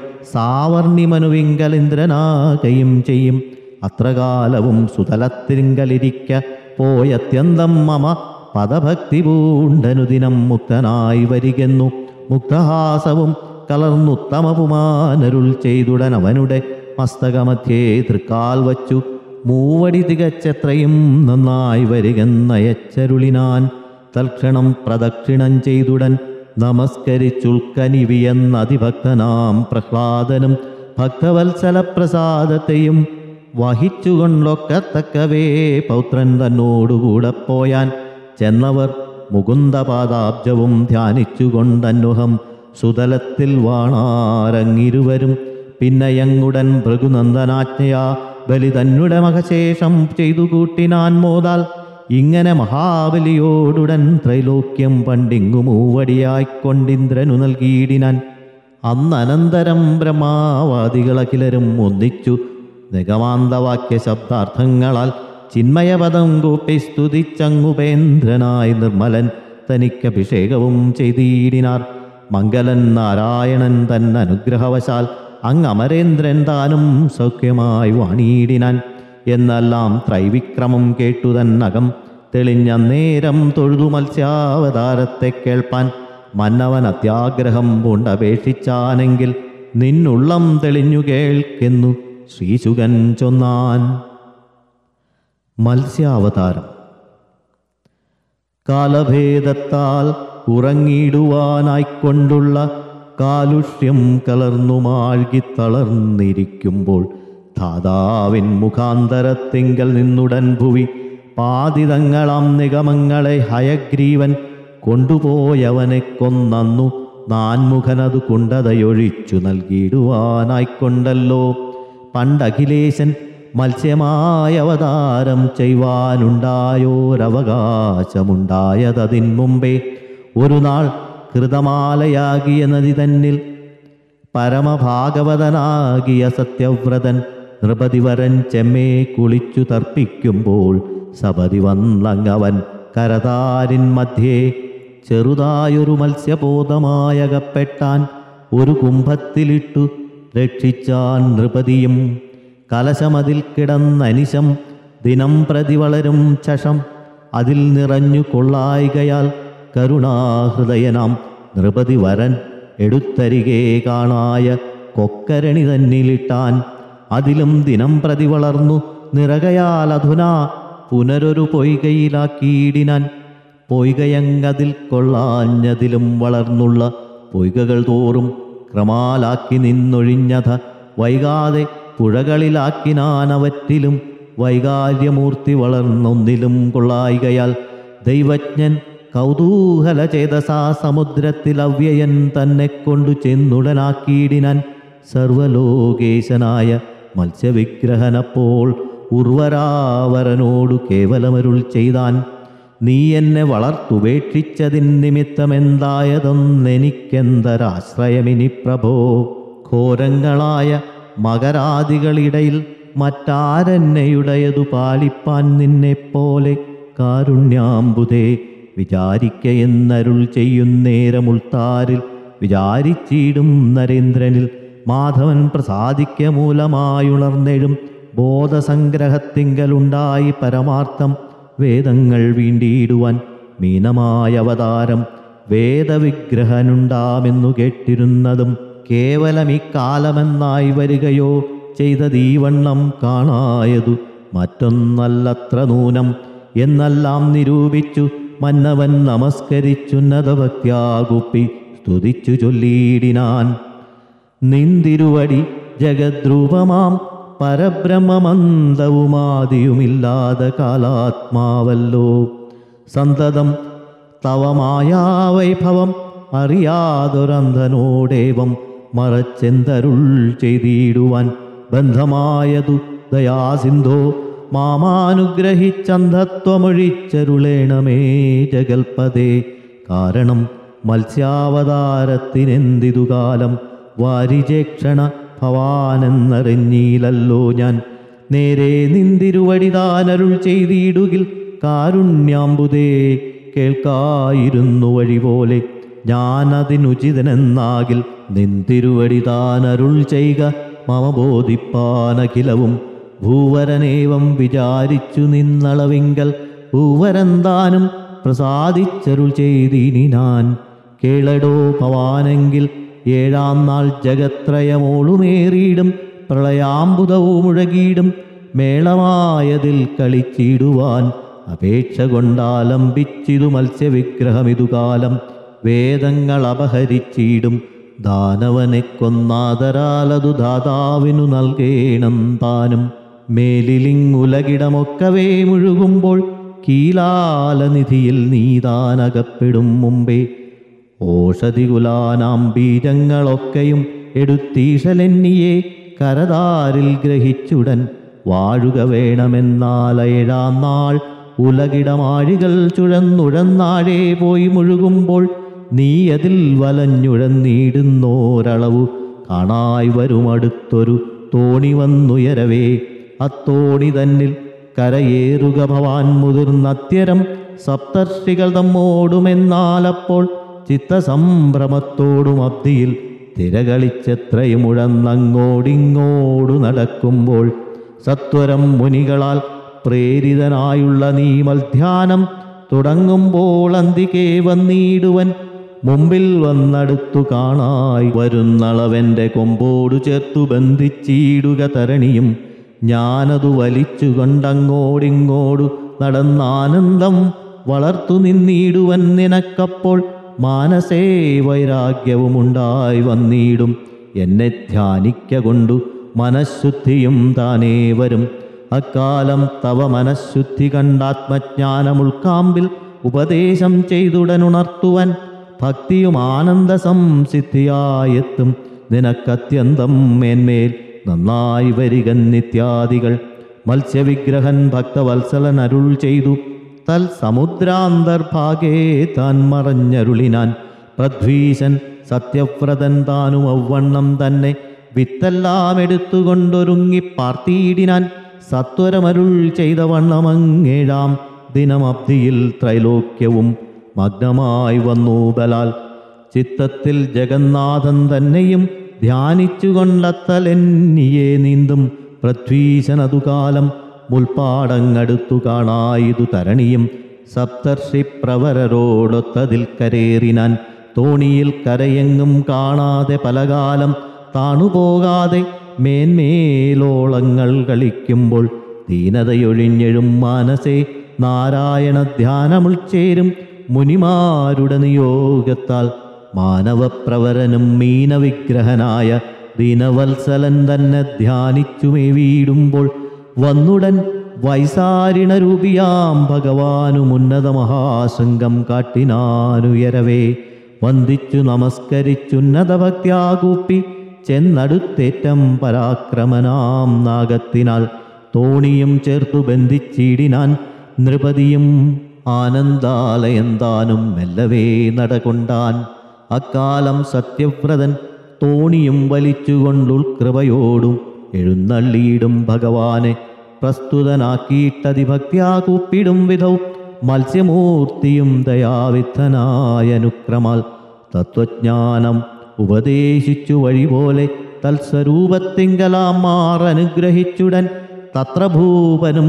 സാവർണിമനുവിങ്കലിന്ദ്രനാകയും ചെയ്യും അത്രകാലവും സുതലത്തിരിങ്കലിരിക്ക പോയത്യന്തം മമ പദഭക്തി പൂണ്ടനുദിനം മുക്തനായി വരികെന്നു മുക്തഹാസവും കലർന്നുത്തമപുമാനരുൾ ചെയ്തുടൻ അവനുടെ മസ്തകമധ്യേ തൃക്കാൽ വച്ചു മൂവടി തികച്ചെത്രയും നന്നായി വരികെന്നയച്ചരുളിനാൻ തൽക്ഷണം പ്രദക്ഷിണം ചെയ്തുടൻ നമസ്കരിച്ചുൾക്കനിവിയെന്ന അതിഭക്തനാം പ്രഹ്ലാദനും ഭക്തവത്സലപ്രസാദത്തെയും വഹിച്ചുകൊണ്ടൊക്കത്തക്കവേ പൗത്രൻ തന്നോടുകൂടെ പോയാൻ ചെന്നവർ മുകുന്ദപാദാബ്ജവും ധ്യാനിച്ചുകൊണ്ടന്നുഹം സുതലത്തിൽ വാണാരങ്ങിരുവരും പിന്നയങ്ങുടൻ ഭൃഗുനന്ദനാജ്ഞയാ ബലി തന്നുടെ മഹശേഷം ചെയ്തു കൂട്ടിനാൻ മോതാൽ ഇങ്ങനെ മഹാബലിയോടുടൻ ത്രൈലോക്യം പണ്ടിങ്ങു മൂവടിയായിക്കൊണ്ടിന്ദ്രനു നൽകിയിടിനാൻ അന്നനന്തരം ബ്രഹ്മാവാദികളഖിലരും ഒന്നിച്ചു നിഗമാന്തവാക്യ ശബ്ദാർത്ഥങ്ങളാൽ ചിന്മയപദം കൂപ്പി സ്തുതിച്ചങ്ങുപേന്ദ്രനായി നിർമ്മലൻ തനിക്കഭിഷേകവും ചെയ്തിടിനാർ മംഗലൻ നാരായണൻ തൻ അനുഗ്രഹവശാൽ അങ്ങ് അമരേന്ദ്രൻ താനും സൗഖ്യമായി വാണിയിടിനാൻ എന്നെല്ലാം ത്രൈവിക്രമം കേട്ടു തന്നകം തെളിഞ്ഞ നേരം തൊഴുതു മത്സ്യാവതാരത്തെ കേൾപ്പാൻ മന്നവൻ അത്യാഗ്രഹം പൂണ്ടപേക്ഷിച്ചാനെങ്കിൽ നിന്നുള്ളം തെളിഞ്ഞു കേൾക്കെന്നു ശ്രീശുകൻ ചൊന്നാൻ മത്സ്യാവതാരം കാലഭേദത്താൽ ഉറങ്ങിടുവാനായിക്കൊണ്ടുള്ള കാലുഷ്യം കലർന്നു മാഴ്കി തളർന്നിരിക്കുമ്പോൾ ധാതാവിൻ മുഖാന്തരത്തിങ്കൽ നിന്നുടൻ ഭുവി പാതിതങ്ങളാം നിഗമങ്ങളെ ഹയഗ്രീവൻ കൊണ്ടുപോയവനെ കൊന്നന്നു നാൻമുഖനതു കുണ്ടതയൊഴിച്ചു നൽകിയിടുവാനായിക്കൊണ്ടല്ലോ പണ്ടഖിലേശൻ മത്സ്യമായ അവതാരം ചെയ്യുവാനുണ്ടായോരവകാശമുണ്ടായതതിൻ മുമ്പേ ഒരു നാൾ കൃതമാലയാകിയ നദി തന്നിൽ പരമഭാഗവതനാകിയ സത്യവ്രതൻ നൃപതിവരൻ ചെമ്മേ കുളിച്ചു തർപ്പിക്കുമ്പോൾ സപതി വന്നങ്ങവൻ കരതാരിൻ മധ്യേ ചെറുതായൊരു മത്സ്യബോധമായകപ്പെട്ടാൻ ഒരു കുംഭത്തിലിട്ടു രക്ഷിച്ചാൻ നൃപതിയും കലശമതിൽ കിടന്നനിശം ദിനം പ്രതി വളരും ചഷം അതിൽ നിറഞ്ഞു കൊള്ളായികയാൽ കരുണാഹൃദയനാം നൃപതി വരൻ എടുത്തരികെ കാണായ കൊക്കരണി തന്നിലിട്ടാൻ അതിലും ദിനം പ്രതി വളർന്നു നിറകയാൽ അധുനാ പുനരൊരു പൊയ്കയിലാക്കിയിടിനാൻ പൊയ്കയങ്ങതിൽ കൊള്ളാഞ്ഞതിലും വളർന്നുള്ള പൊയ്കകൾ തോറും ക്രമാലാക്കി നിന്നൊഴിഞ്ഞത വൈകാതെ പുഴകളിലാക്കിനാനവറ്റിലും വൈകാര്യമൂർത്തി വളർന്നൊന്നിലും കൊള്ളായികയാൽ ദൈവജ്ഞൻ കൗതൂഹല ചേതസാ സമുദ്രത്തിൽ അവ്യയൻ തന്നെ കൊണ്ടു ചെന്നുടനാക്കിയിടിനാൻ സർവലോകേശനായ മത്സ്യവിഗ്രഹനപ്പോൾ ഉർവരാവരനോടു കേവലമരുൾ ചെയ്താൻ നീ എന്നെ വളർത്തുപേക്ഷിച്ചതിൻ നിമിത്തമെന്തായതൊന്നെനിക്കെന്തരാശ്രയമിനി പ്രഭോ ഘോരങ്ങളായ മകരാദികളിടയിൽ മറ്റാരെന്നെയുടയതു പാലിപ്പാൻ നിന്നെപ്പോലെ കാരുണ്യാമ്പുതേ വിചാരിക്കയെന്നരുൾ ചെയ്യുന്നേരമുൾത്താരിൽ വിചാരിച്ചിടും നരേന്ദ്രനിൽ മാധവൻ പ്രസാദിക്ക മൂലമായുണർന്നെഴും ബോധസംഗ്രഹത്തിങ്കലുണ്ടായി പരമാർത്ഥം വേദങ്ങൾ വീണ്ടിടുവാൻ മീനമായ അവതാരം വേദവിഗ്രഹനുണ്ടാമെന്നു കേട്ടിരുന്നതും കേവലം ഇക്കാലമെന്നായി വരികയോ ചെയ്തതീവണ്ണം കാണായതു മറ്റൊന്നല്ലത്ര നൂനം എന്നെല്ലാം നിരൂപിച്ചു മന്നവൻ നമസ്കരിച്ചുന്നതഭക്ത്യാകുപ്പി സ്തുതിച്ചു ചൊല്ലിയിടിനാൻ നിന്തിരുവടി ജഗദ്രൂപമാം പരബ്രഹ്മമന്ദവുമാദിയുമില്ലാതെ കാലാത്മാവല്ലോ സന്തതം തവമായ വൈഭവം അറിയാതൊരന്ധനോടേവം മറച്ചെന്തരുൾ ചെയ്തിടുവാൻ ബന്ധമായതു ദയാസിന്ധോ മാമാനുഗ്രഹിച്ചന്ധത്വമൊഴിച്ചരുളേണമേ ജഗൽപദേ കാരണം മത്സ്യാവതാരത്തിനെന്തിതു കാലം വാരിജേക്ഷണ ഭവാനെന്നറിഞ്ഞീലല്ലോ ഞാൻ നേരെ നിന്തിരുവടിതാനരുൾ ചെയ്തിടുകിൽ കാരുണ്യാമ്പുതേ കേൾക്കായിരുന്നു വഴി പോലെ ഞാനതിനുചിതനെന്നാകിൽ നിന്തിരുവടിതാനരുൾ ചെയ്യുക മമ ബോധിപ്പാനഖിലവും ഭൂവരനേവം വിചാരിച്ചു നിന്നളവിങ്കൽ ഭൂവരന്താനും പ്രസാദിച്ചരുൾ ചെയ്തിനി ഞാൻ കേളടോ ഭവാനെങ്കിൽ ഏഴാം നാൾ ജഗത്രയമോളുമേറിയിടും പ്രളയാമ്പുതവും മുഴകിയിടും മേളമായതിൽ കളിച്ചിടുവാൻ അപേക്ഷ കൊണ്ടാലംബിച്ചിതു മത്സ്യവിഗ്രഹമിതു കാലം വേദങ്ങൾ അപഹരിച്ചിടും ദാനവനെ കൊന്നാദരാലതു ദാതാവിനു നൽകേണം താനും മേലിലിങ്ങുലകിടമൊക്കവേ മുഴുകുമ്പോൾ കീലാലനിധിയിൽ നീതാനകപ്പെടും മുമ്പേ ഓഷധികുലാനാം ബീജങ്ങളൊക്കെയും എടുത്തീശലെന്നിയെ കരതാരിൽ ഗ്രഹിച്ചുടൻ വാഴുക വേണമെന്നാൽ ഏഴാം നാൾ ഉലകിടമാഴികൾ ചുഴന്നുഴന്നാഴേ പോയി മുഴുകുമ്പോൾ നീ അതിൽ വലഞ്ഞുഴന്നിടുന്നോരളവു കാണായി വരും അടുത്തൊരു തോണി വന്നുയരവേ അത്തോണി തന്നിൽ കരയേറുക ഭവാൻ മുതിർന്നത്യരം സപ്തർഷികൾ തമ്മോടുമെന്നാലപ്പോൾ ചിത്തസംഭ്രമത്തോടും അബ്ദിയിൽ തിരകളിച്ചെത്രയും ഉഴന്നങ്ങോടിങ്ങോടു നടക്കുമ്പോൾ സത്വരം മുനികളാൽ പ്രേരിതനായുള്ള നീ മൽധ്യാനം തുടങ്ങുമ്പോൾ അന്തികേ വന്നിടുവൻ മുമ്പിൽ വന്നടുത്തു കാണായി വരുന്നളവൻ്റെ കൊമ്പോടു ചേർത്തു ബന്ധിച്ചിടുക തരണിയും ഞാനതു വലിച്ചു കൊണ്ടങ്ങോടിങ്ങോടു നടന്നാനന്ദം വളർത്തു നിന്നിടുവൻ നിനക്കപ്പോൾ മാനസേ വൈരാഗ്യവുമുണ്ടായി വന്നിടും എന്നെ ധ്യാനിക്ക കൊണ്ടു മനഃശുദ്ധിയും താനേ വരും അക്കാലം തവ മനഃശുദ്ധി കണ്ടാത്മജ്ഞാനം ഉൾക്കാമ്പിൽ ഉപദേശം ചെയ്തുടനുണർത്തുവൻ ഭക്തിയും ആനന്ദ സംസിദ്ധിയായെത്തും നിനക്കത്യന്തം മേന്മേൽ നന്നായി വരിക നിത്യാദികൾ മത്സ്യവിഗ്രഹൻ ഭക്തവത്സലൻ അരുൾ ചെയ്തു തൽ സമുദ്രാന്തർഭാഗേ താൻ മറഞ്ഞരുളിനാൻ പൃഥ്വീശൻ സത്യവ്രതൻ താനും ഔവണ്ണം തന്നെ വിത്തെല്ലാം എടുത്തുകൊണ്ടൊരുങ്ങി പാർത്തിയിടിനാൻ സത്വരമരുൾ ചെയ്ത വണ്ണമങ്ങേഴാം ദിനമബ്ധിയിൽ ത്രൈലോക്യവും മഗ്നമായി വന്നു ബലാൽ ചിത്തത്തിൽ ജഗന്നാഥൻ തന്നെയും ധ്യാനിച്ചുകൊണ്ടത്തലെന്നിയെ നീന്തും പൃഥ്വീശനതുകാലം മുൽപ്പാടങ്ങടുത്തു കാണായിതു തരണിയും സപ്തർഷി പ്രവരരോടൊത്തതിൽ കരേറിനാൻ തോണിയിൽ കരയെങ്ങും കാണാതെ പലകാലം താണുപോകാതെ മേന്മേലോളങ്ങൾ കളിക്കുമ്പോൾ ദീനതയൊഴിഞ്ഞെഴും മാനസേ നാരായണ ധ്യാനമുൾച്ചേരും മുനിമാരുടെ നിയോഗത്താൽ മാനവപ്രവരനും മീനവിഗ്രഹനായ ദീനവത്സലൻ തന്നെ ധ്യാനിച്ചുമേ വീടുമ്പോൾ വന്നുടൻ വൈസാരിണരൂപിയാം ഭഗവാനുമുന്നത മഹാശൃംഗം കാട്ടിനാനുയരവേ വന്ദിച്ചു നമസ്കരിച്ചുന്നത ഭക്ത്യാകൂപ്പി ചെന്നടുത്തേറ്റം പരാക്രമനാം നാഗത്തിനാൽ തോണിയും ചേർത്തു ബന്ധിച്ചിടിനാൻ നൃപതിയും ആനന്ദാലയന്താനും മെല്ലവേ നടകൊണ്ടാൻ അക്കാലം സത്യവ്രതൻ തോണിയും വലിച്ചുകൊണ്ടുൾകൃപയോടും എഴുന്നള്ളിയിടും ഭഗവാനെ പ്രസ്തുതനാക്കിയിട്ടതിഭക്ത്യാകൂപ്പിടും വിധൗ മത്സ്യമൂർത്തിയും ദയാവിദ്ധനായ അനുക്രമാൽ തത്വജ്ഞാനം ഉപദേശിച്ചു വഴി പോലെ തൽസ്വരൂപത്തിങ്കലാം മാറനുഗ്രഹിച്ചുടൻ തത്ര ഭൂപനും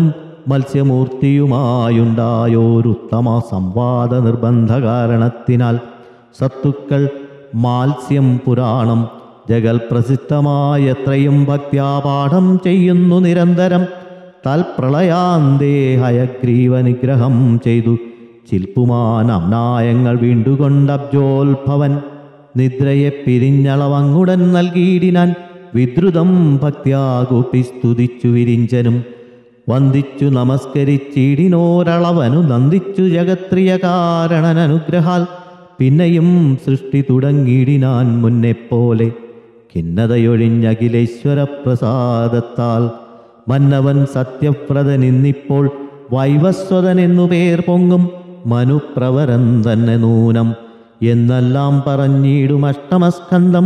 മത്സ്യമൂർത്തിയുമായുണ്ടായോരുത്തമ സംവാദ നിർബന്ധ കാരണത്തിനാൽ സത്തുക്കൾ മാത്സ്യം പുരാണം ജഗൽ പ്രസിദ്ധമായ എത്രയും ഭക്ത്യാപാഠം ചെയ്യുന്നു നിരന്തരം തൽപ്രളയാന്തേ ഹയഗ്രീവ നിഗ്രഹം ചെയ്തു ചിൽപ്പുമാൻ അമ്നായങ്ങൾ വീണ്ടുകൊണ്ടബ്ജോത്ഭവൻ നിദ്രയെ പിരിഞ്ഞളവങ്ങുടൻ നൽകിയിടിനാൻ വിദ്രുതം ഭക്ത്യാകൂപ്പി സ്തുതിച്ചു വിരിഞ്ചനും വന്ദിച്ചു നമസ്കരിച്ചിടിനോരളവനു നന്ദിച്ചു ജഗത്രിയ കാരണനനുഗ്രഹാൽ പിന്നെയും സൃഷ്ടി തുടങ്ങിയിടിനാൻ മുന്നെപ്പോലെ ഖിന്നതയൊഴിഞ്ഞഖിലേശ്വര പ്രസാദത്താൽ മന്നവൻ സത്യവ്രതനിന്നിപ്പോൾ വൈവസ്വതനെന്നു പേർ പൊങ്ങും മനുപ്രവരൻ തന്നെ നൂനം എന്നെല്ലാം പറഞ്ഞിടും അഷ്ടമസ്കന്ധം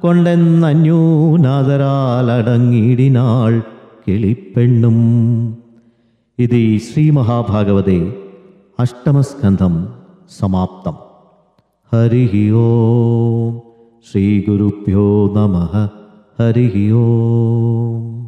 കൊണ്ടെന്നന്യൂനാദരാലടങ്ങിയിടിനാൾ കിളിപ്പെണ്ണും ഇത് ഈ ശ്രീ മഹാഭാഗവതേ അഷ്ടമസ്കന്ധം സമാപ്തം ഹരി ഓം ശ്രീഗുരുഭ്യോ നമ ഹരി ഓം